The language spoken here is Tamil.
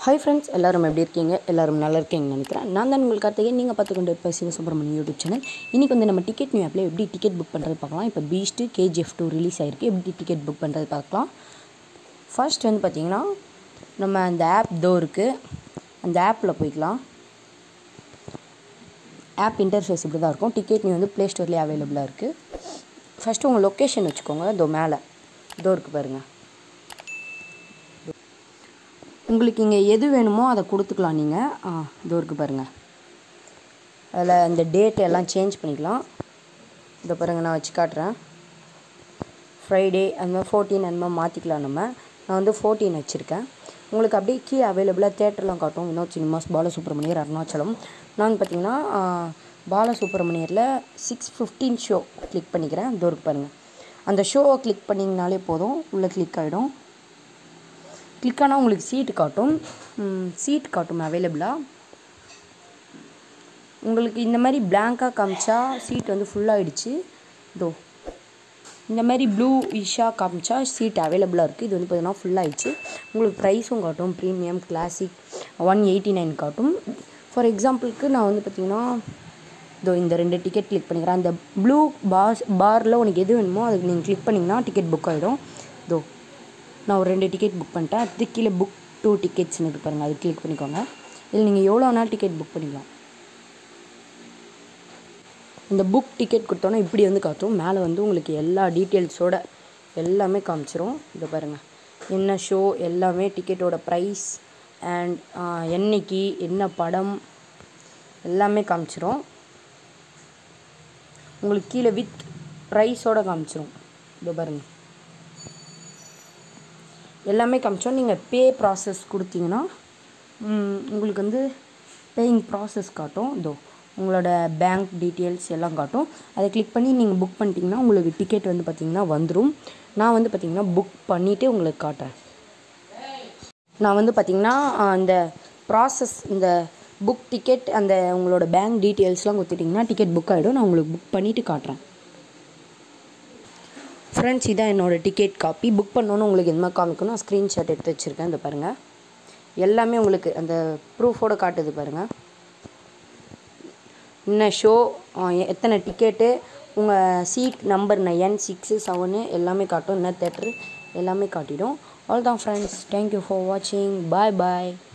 ஹாய் ஃப்ரெண்ட்ஸ் எல்லாரும் எப்படி இருக்கீங்க எல்லாரும் நல்லா இருக்கீங்கன்னு நினைக்கிறேன் நான் தான் உங்கள் கார்த்திகை நீங்கள் பார்த்து கொண்டு இருப்ப சிவசுப்ரமணியம் யூடியூப் சேனல் இன்றைக்கி வந்து நம்ம டிக்கெட் நியூ ஆப்பில் எப்படி டிக்கெட் புக் பண்ணுறது பார்க்கலாம் இப்போ பீஸ்ட்டு கேஜிஎஃப் டூ ரிலீஸ் ஆகிருக்கு எப்படி டிக்கெட் புக் பண்ணுறது பார்க்கலாம் ஃபர்ஸ்ட் வந்து பார்த்திங்கன்னா நம்ம அந்த ஆப் தோ இருக்குது அந்த ஆப்பில் போய்க்கலாம் ஆப் இன்டர்ஃபேஸ் இப்படி தான் இருக்கும் டிக்கெட் நியூ வந்து ப்ளே ஸ்டோர்லேயே அவைலபிளாக இருக்குது ஃபஸ்ட்டு உங்கள் லொக்கேஷன் வச்சுக்கோங்க இதோ மேலே இதோ இருக்குது பாருங்கள் உங்களுக்கு இங்கே எது வேணுமோ அதை கொடுத்துக்கலாம் நீங்கள் ஆ இதோ இருக்குது பாருங்கள் அதில் இந்த டேட் எல்லாம் சேஞ்ச் பண்ணிக்கலாம் இதோ பாருங்கள் நான் வச்சு காட்டுறேன் ஃப்ரைடே அந்த மாதிரி ஃபோர்டீன் அந்த மாதிரி மாற்றிக்கலாம் நம்ம நான் வந்து ஃபோர்டீன் வச்சுருக்கேன் உங்களுக்கு அப்படியே கீ அவைலபிளாக தேட்டர்லாம் காட்டும் வினோத் சினிமாஸ் பாலசுப்ரமணியர் அருணாச்சலம் நான் பார்த்தீங்கன்னா பாலசுப்ரமணியரில் சிக்ஸ் ஃபிஃப்டீன் ஷோ கிளிக் பண்ணிக்கிறேன் இதோ இருக்கு பாருங்கள் அந்த ஷோவை கிளிக் பண்ணிங்கனாலே போதும் உள்ளே கிளிக் ஆகிடும் கிளிக் ஆனால் உங்களுக்கு சீட்டு காட்டும் சீட் காட்டும் அவைலபிளாக உங்களுக்கு இந்த மாதிரி பிளாங்காக காமிச்சா சீட் வந்து ஃபுல்லாகிடுச்சு இதோ இந்த மாதிரி ப்ளூ இஷாக காமிச்சா சீட் அவைலபிளாக இருக்குது இது வந்து பார்த்தீங்கன்னா ஃபுல்லாகிடுச்சு உங்களுக்கு ப்ரைஸும் காட்டும் premium classic one eighty nine காட்டும் ஃபார் எக்ஸாம்பிளுக்கு நான் வந்து பார்த்திங்கன்னா இதோ இந்த ரெண்டு டிக்கெட் கிளிக் பண்ணிக்கிறேன் அந்த ப்ளூ பாஸ் பாரில் உனக்கு எது வேணுமோ அதுக்கு நீங்கள் கிளிக் பண்ணிங்கன்னா டிக்கெட் புக் ஆகிடும் இதோ நான் ஒரு ரெண்டு டிக்கெட் புக் பண்ணிட்டேன் அது கீழே புக் டூ டிக்கெட்ஸ்னு இருக்கு பாருங்கள் அது கிளிக் பண்ணிக்கோங்க இதில் நீங்கள் எவ்வளோ நாள் டிக்கெட் புக் பண்ணிக்கலாம் இந்த புக் டிக்கெட் கொடுத்தோன்னா இப்படி வந்து காட்டும் மேலே வந்து உங்களுக்கு எல்லா டீட்டெயில்ஸோட எல்லாமே காமிச்சிரும் இதை பாருங்கள் என்ன ஷோ எல்லாமே டிக்கெட்டோட ப்ரைஸ் அண்ட் என்னைக்கு என்ன படம் எல்லாமே காமிச்சிரும் உங்களுக்கு கீழே வித் ப்ரைஸோட காமிச்சிரும் இதோ பாருங்கள் எல்லாமே காமிச்சோம் நீங்கள் பே ப்ராசஸ் கொடுத்தீங்கன்னா உங்களுக்கு வந்து பேயிங் ப்ராசஸ் காட்டும் இதோ உங்களோட பேங்க் டீட்டெயில்ஸ் எல்லாம் காட்டும் அதை கிளிக் பண்ணி நீங்கள் புக் பண்ணிட்டீங்கன்னா உங்களுக்கு டிக்கெட் வந்து பார்த்திங்கன்னா வந்துடும் நான் வந்து பார்த்திங்கன்னா புக் பண்ணிவிட்டு உங்களுக்கு காட்டுறேன் நான் வந்து பார்த்திங்கன்னா அந்த ப்ராசஸ் இந்த புக் டிக்கெட் அந்த உங்களோட பேங்க் டீட்டெயில்ஸ்லாம் கொடுத்துட்டிங்கன்னா டிக்கெட் புக் ஆகிடும் நான் உங்களுக்கு புக் பண்ணிவிட்டு காட்டுறேன் ஃப்ரெண்ட்ஸ் இதான் என்னோடய டிக்கெட் காப்பி புக் பண்ணோன்னு உங்களுக்கு எந்த மாதிரி காமிக்கணும் ஸ்க்ரீன்ஷாட் எடுத்து வச்சுருக்கேன் இந்த பாருங்கள் எல்லாமே உங்களுக்கு அந்த ப்ரூஃபோடு காட்டுது பாருங்கள் என்ன ஷோ எத்தனை டிக்கெட்டு உங்கள் சீட் நம்பர் என் சிக்ஸு செவனு எல்லாமே காட்டும் என்ன தேட்ரு எல்லாமே காட்டிடும் அவ்வளோதான் ஃப்ரெண்ட்ஸ் தேங்க்யூ ஃபார் வாட்சிங் பாய் பாய்